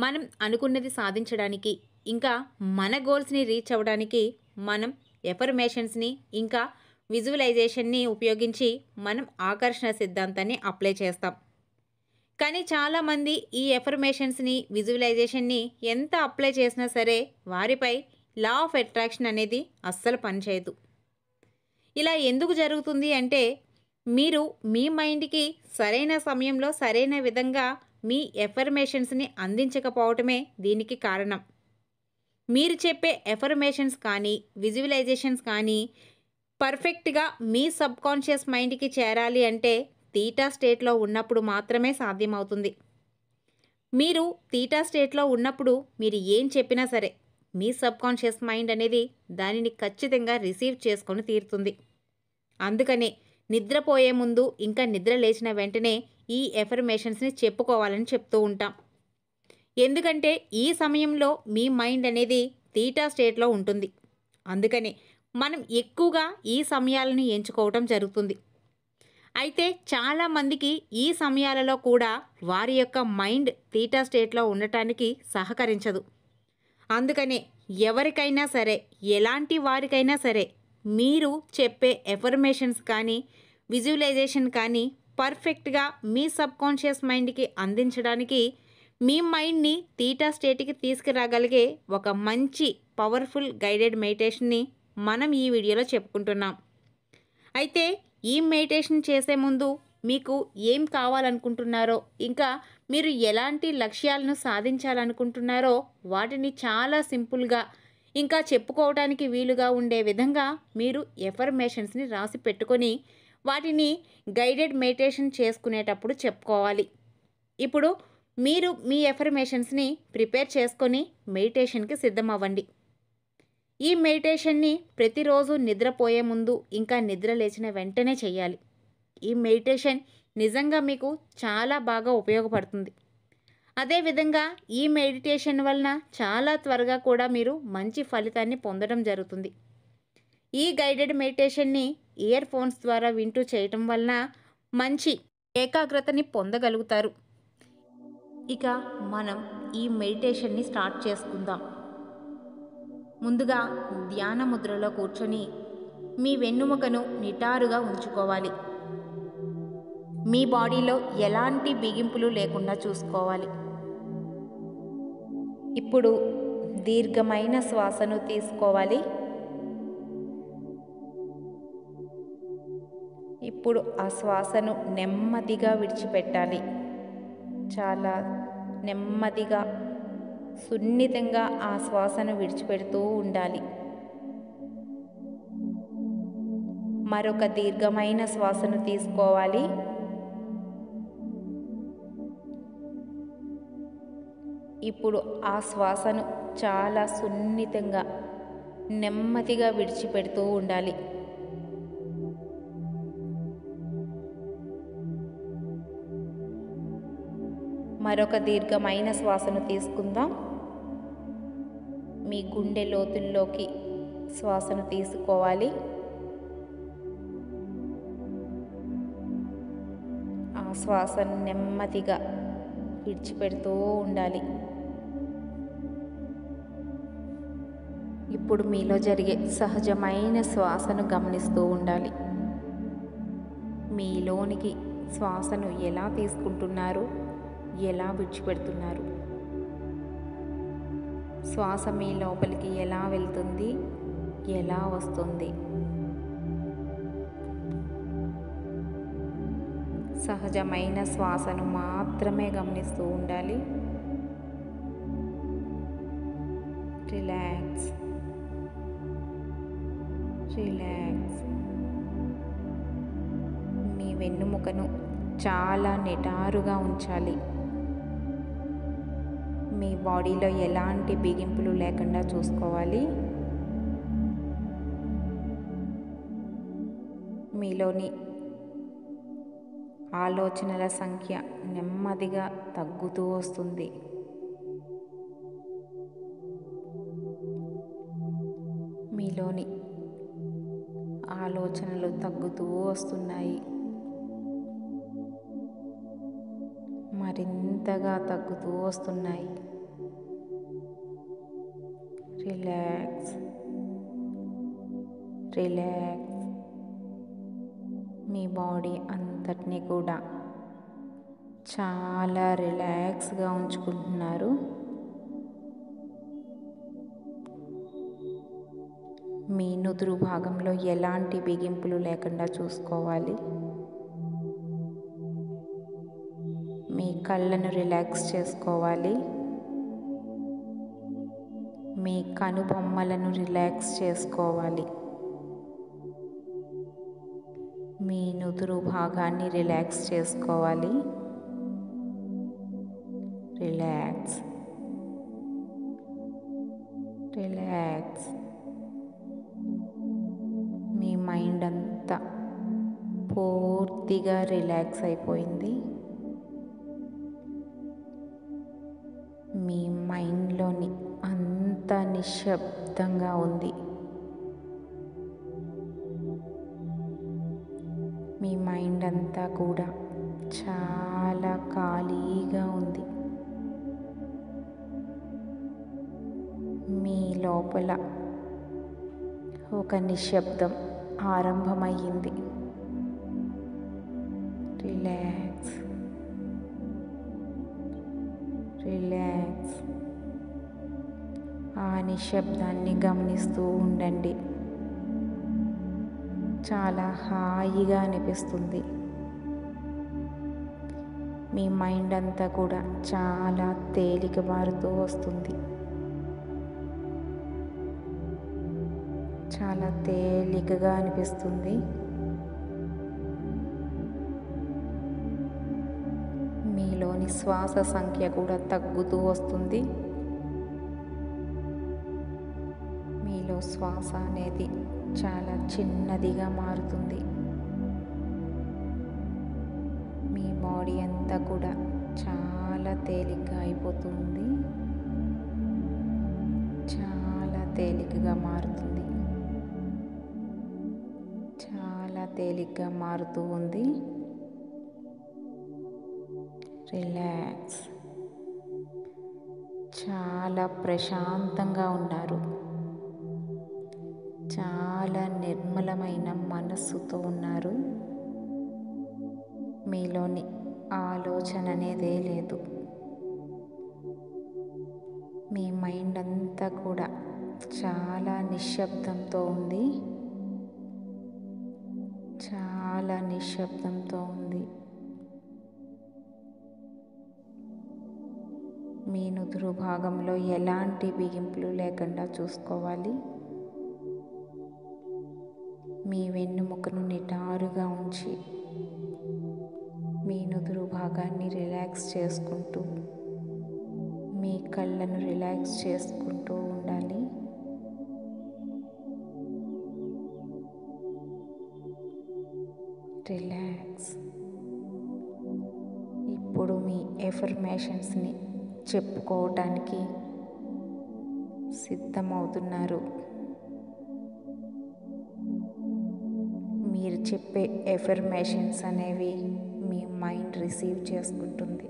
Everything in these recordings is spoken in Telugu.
మనం అనుకున్నది సాధించడానికి ఇంకా మన గోల్స్ని రీచ్ అవ్వడానికి మనం ఎఫర్మేషన్స్ని ఇంకా విజువలైజేషన్ని ఉపయోగించి మనం ఆకర్షణ సిద్ధాంతాన్ని అప్లై చేస్తాం కానీ చాలామంది ఈ ఎఫర్మేషన్స్ని విజువలైజేషన్ని ఎంత అప్లై చేసినా సరే వారిపై లా ఆఫ్ అట్రాక్షన్ అనేది అస్సలు పనిచేయదు ఇలా ఎందుకు జరుగుతుంది అంటే మీరు మీ మైండ్కి సరైన సమయంలో సరైన విధంగా మీ ఎఫర్మేషన్స్ని అందించకపోవటమే దీనికి కారణం మీరు చెప్పే ఎఫర్మేషన్స్ కానీ విజువలైజేషన్స్ కానీ పర్ఫెక్ట్గా మీ సబ్ కాన్షియస్ మైండ్కి చేరాలి అంటే తీటా స్టేట్లో ఉన్నప్పుడు మాత్రమే సాధ్యమవుతుంది మీరు తీటా స్టేట్లో ఉన్నప్పుడు మీరు ఏం చెప్పినా సరే మీ సబ్ కాన్షియస్ మైండ్ అనేది దానిని ఖచ్చితంగా రిసీవ్ చేసుకొని తీరుతుంది అందుకనే నిద్రపోయే ముందు ఇంకా నిద్ర లేచిన వెంటనే ఈ ఎఫర్మేషన్స్ని చెప్పుకోవాలని చెప్తూ ఉంటాం ఎందుకంటే ఈ సమయంలో మీ మైండ్ అనేది తీటా స్టేట్లో ఉంటుంది అందుకనే మనం ఎక్కువగా ఈ సమయాలను ఎంచుకోవటం జరుగుతుంది అయితే చాలామందికి ఈ సమయాలలో కూడా వారి యొక్క మైండ్ తీటా స్టేట్లో ఉండటానికి సహకరించదు అందుకనే ఎవరికైనా సరే ఎలాంటి వారికైనా సరే మీరు చెప్పే ఎఫర్మేషన్స్ కానీ విజువలైజేషన్ కానీ పర్ఫెక్ట్గా మీ సబ్ కాన్షియస్ మైండ్కి అందించడానికి మీ మైండ్ని తీటా స్టేట్కి తీసుకురాగలిగే ఒక మంచి పవర్ఫుల్ గైడెడ్ మెడిటేషన్ని మనం ఈ వీడియోలో చెప్పుకుంటున్నాం అయితే ఈ మెడిటేషన్ చేసే ముందు మీకు ఏం కావాలనుకుంటున్నారో ఇంకా మీరు ఎలాంటి లక్ష్యాలను సాధించాలనుకుంటున్నారో వాటిని చాలా సింపుల్గా ఇంకా చెప్పుకోవడానికి వీలుగా ఉండే విధంగా మీరు ఎఫర్మేషన్స్ని రాసి పెట్టుకొని వాటిని గైడెడ్ మెడిటేషన్ చేసుకునేటప్పుడు చెప్పుకోవాలి ఇప్పుడు మీరు మీ ఎఫర్మేషన్స్ని ప్రిపేర్ చేసుకొని మెడిటేషన్కి సిద్ధమవ్వండి ఈ మెడిటేషన్ని ప్రతిరోజు నిద్రపోయే ముందు ఇంకా నిద్ర లేచిన వెంటనే చేయాలి ఈ మెడిటేషన్ నిజంగా మీకు చాలా బాగా ఉపయోగపడుతుంది అదేవిధంగా ఈ మెడిటేషన్ వలన చాలా త్వరగా కూడా మీరు మంచి ఫలితాన్ని పొందడం జరుగుతుంది ఈ గైడెడ్ మెడిటేషన్ని ఇయర్ ఫోన్స్ ద్వారా వింటూ చేయటం వలన మంచి ఏకాగ్రతని పొందగలుగుతారు ఇక మనం ఈ మెడిటేషన్ని స్టార్ట్ చేసుకుందాం ముందుగా ధ్యాన ముద్రలో కూర్చొని మీ వెన్నుముకను నిటారుగా ఉంచుకోవాలి మీ బాడీలో ఎలాంటి బిగింపులు లేకుండా చూసుకోవాలి ఇప్పుడు దీర్ఘమైన శ్వాసను తీసుకోవాలి ఇప్పుడు ఆ శ్వాసను నెమ్మదిగా విడిచిపెట్టాలి చాలా నెమ్మదిగా సున్నితంగా ఆ శ్వాసను విడిచిపెడుతూ ఉండాలి మరొక దీర్ఘమైన శ్వాసను తీసుకోవాలి ఇప్పుడు ఆ శ్వాసను చాలా సున్నితంగా నెమ్మదిగా విడిచిపెడుతూ ఉండాలి మరొక దీర్ఘమైన శ్వాసను తీసుకుందాం మీ గుండె లోతుల్లోకి శ్వాసను తీసుకోవాలి ఆ శ్వాసను నెమ్మదిగా విడిచిపెడుతూ ఉండాలి ఇప్పుడు మీలో జరిగే సహజమైన శ్వాసను గమనిస్తూ ఉండాలి మీలోనికి శ్వాసను ఎలా తీసుకుంటున్నారు ఎలా విడిచిపెడుతున్నారు శ్వాస మీ లోపలికి ఎలా వెళ్తుంది ఎలా వస్తుంది సహజమైన శ్వాసను మాత్రమే గమనిస్తూ ఉండాలి రిలాక్స్ రిలాక్స్ మీ వెన్నుముకను చాలా నిటారుగా ఉంచాలి మీ బాడీలో ఎలాంటి బిగింపులు లేకుండా చూసుకోవాలి మీలోని ఆలోచనల సంఖ్య నెమ్మదిగా తగ్గుతూ వస్తుంది మీలోని ఆలోచనలు తగ్గుతూ వస్తున్నాయి మరింతగా తగ్గుతూ వస్తున్నాయి రిలాక్స్ రిలాక్స్ మీ బాడీ అంతటినీ కూడా చాలా రిలాక్స్గా ఉంచుకుంటున్నారు మీ నుదురు భాగంలో ఎలాంటి బిగింపులు లేకుండా చూసుకోవాలి మీ కళ్ళను రిలాక్స్ చేసుకోవాలి మీ కనుబొమ్మలను రిలాక్స్ చేసుకోవాలి మీ నుదురు భాగాన్ని రిలాక్స్ చేసుకోవాలి రిలాక్స్ రిలాక్స్ మీ మైండ్ అంతా పూర్తిగా రిలాక్స్ అయిపోయింది మీ మైండ్లోని అంత నిశ్శబ్దంగా ఉంది మీ మైండ్ అంతా కూడా చాలా ఖాళీగా ఉంది మీ లోపల ఒక నిశ్శబ్దం ఆరంభమయ్యింది రిలాక్స్ రిలాక్స్ ఆ నిశ్శబ్దాన్ని గమనిస్తూ ఉండండి చాలా హాయిగా అనిపిస్తుంది మీ మైండ్ అంతా కూడా చాలా తేలిక మారుతూ వస్తుంది చాలా తేలికగా అనిపిస్తుంది మీలోని శ్వాస సంఖ్య కూడా తగ్గుతూ వస్తుంది మీలో శ్వాస అనేది చాలా చిన్నదిగా మారుతుంది మీ బాడీ అంతా కూడా చాలా తేలిగ్గా అయిపోతుంది చాలా తేలికగా మారుతుంది చాలా తేలిగ్గా మారుతూ ఉంది రిలాక్స్ చాలా ప్రశాంతంగా ఉన్నారు చాలా నిర్మలమైన మనస్సుతో ఉన్నారు మీలోని ఆలోచన అనేదే లేదు మీ మైండ్ అంతా కూడా చాలా నిశ్శబ్దంతో ఉంది చాలా నిశ్శబ్దంతో ఉంది మీ నుదురు భాగంలో ఎలాంటి బిగింపులు లేకుండా చూసుకోవాలి మీ వెన్నుముకను నిటారుగా ఉంచి మీ నుదురు భాగాన్ని రిలాక్స్ చేసుకుంటూ మీ కళ్ళను రిలాక్స్ చేసుకుంటూ ఉండాలి రిలాక్స్ ఇప్పుడు మీ ఎఫర్మేషన్స్ని చెప్పుకోవటానికి సిద్ధమవుతున్నారు మీరు చెప్పే ఎఫర్మేషన్స్ అనేవి మీ మైండ్ రిసీవ్ చేసుకుంటుంది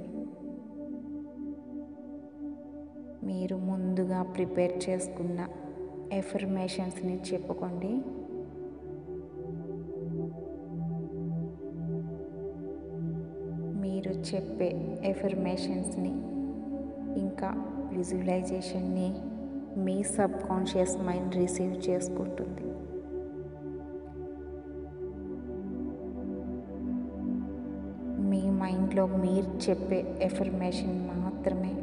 మీరు ముందుగా ప్రిపేర్ చేసుకున్న ఎఫర్మేషన్స్ని చెప్పుకోండి మీరు చెప్పే ఎఫర్మేషన్స్ని ఇంకా విజువలైజేషన్ని మీ సబ్ కాన్షియస్ మైండ్ రిసీవ్ చేసుకుంటుంది మీ మైండ్లో మీరు చెప్పే ఎఫర్మేషన్ మాత్రమే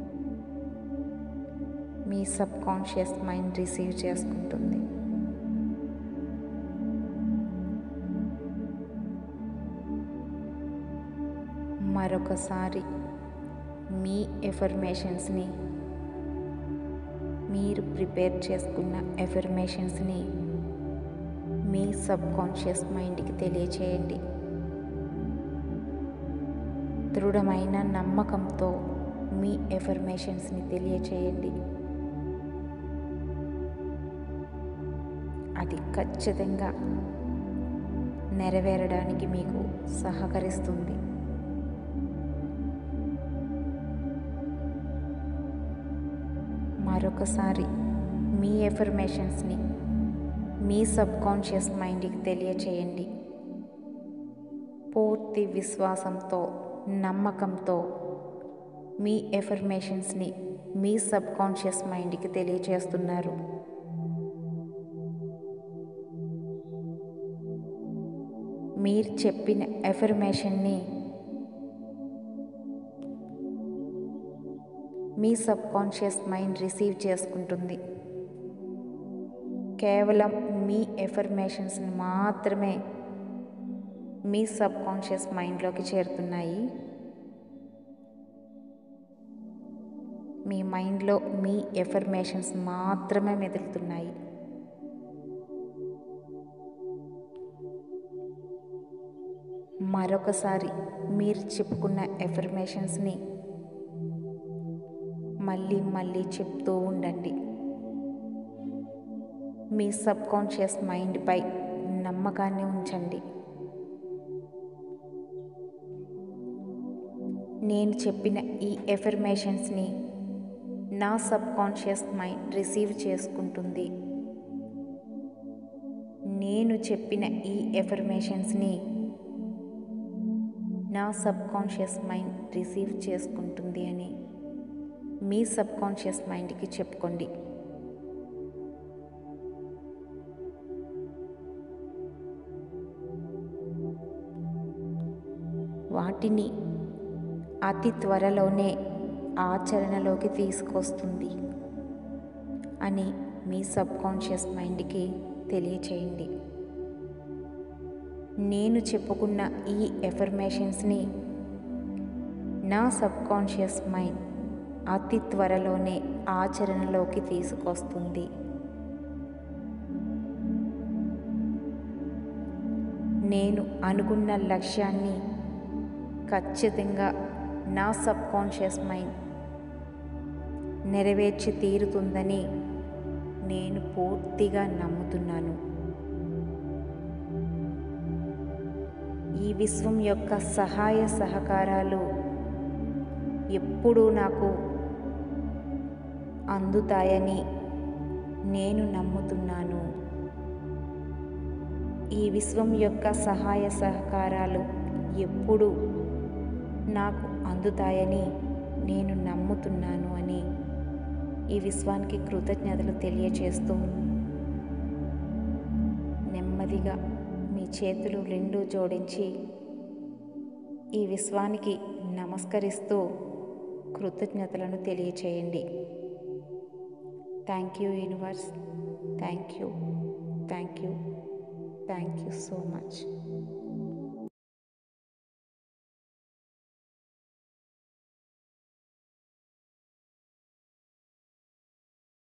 మీ సబ్ కాన్షియస్ మైండ్ రిసీవ్ చేసుకుంటుంది మరొకసారి మీ ఎఫర్మేషన్స్ని మీరు ప్రిపేర్ చేసుకున్న ఎఫర్మేషన్స్ని మీ సబ్ కాన్షియస్ మైండ్కి తెలియచేయండి దృఢమైన నమ్మకంతో మీ ఎఫర్మేషన్స్ని తెలియచేయండి అది ఖచ్చితంగా నెరవేరడానికి మీకు సహకరిస్తుంది మరొకసారి మీ ఎఫర్మేషన్స్ని మీ సబ్ కాన్షియస్ మైండ్కి తెలియచేయండి పూర్తి విశ్వాసంతో నమ్మకంతో మీ ఎఫర్మేషన్స్ని మీ సబ్ కాన్షియస్ మైండ్కి తెలియచేస్తున్నారు మీరు చెప్పిన ఎఫర్మేషన్ని మీ సబ్ కాన్షియస్ మైండ్ రిసీవ్ చేసుకుంటుంది కేవలం మీ ఎఫర్మేషన్స్ని మాత్రమే మీ సబ్ కాన్షియస్ మైండ్లోకి చేరుతున్నాయి మీ మైండ్లో మీ ఎఫర్మేషన్స్ మాత్రమే మెదులుతున్నాయి మరొకసారి మీరు చెప్పుకున్న ఎఫర్మేషన్స్ని మళ్ళీ మళ్ళీ చెప్తూ ఉండండి మీ సబ్ కాన్షియస్ మైండ్పై నమ్మకాన్ని ఉంచండి నేను చెప్పిన ఈ ఎఫర్మేషన్స్ని నా సబ్ కాన్షియస్ మైండ్ రిసీవ్ చేసుకుంటుంది నేను చెప్పిన ఈ ఎఫర్మేషన్స్ని నా సబ్ కాన్షియస్ మైండ్ రిసీవ్ చేసుకుంటుంది అని మీ సబ్ కాన్షియస్ మైండ్కి చెప్పుకోండి వాటిని అతి త్వరలోనే ఆచరణలోకి తీసుకొస్తుంది అని మీ సబ్ కాన్షియస్ మైండ్కి తెలియచేయండి నేను చెప్పుకున్న ఈ ఎఫర్మేషన్స్ని నా సబ్ కాన్షియస్ మైండ్ అతి త్వరలోనే ఆచరణలోకి తీసుకొస్తుంది నేను అనుకున్న లక్ష్యాన్ని ఖచ్చితంగా నా సబ్ కాన్షియస్ మైండ్ నెరవేర్చి తీరుతుందని నేను పూర్తిగా నమ్ముతున్నాను ఈ విశ్వం యొక్క సహాయ సహకారాలు ఎప్పుడూ నాకు అందుతాయని నేను నమ్ముతున్నాను ఈ విశ్వం యొక్క సహాయ సహకారాలు ఎప్పుడు నాకు అందుతాయని నేను నమ్ముతున్నాను అని ఈ విశ్వానికి కృతజ్ఞతలు తెలియచేస్తూ నెమ్మదిగా మీ చేతులు రెండు జోడించి ఈ విశ్వానికి నమస్కరిస్తూ కృతజ్ఞతలను తెలియచేయండి thank you universe thank you thank you thank you so much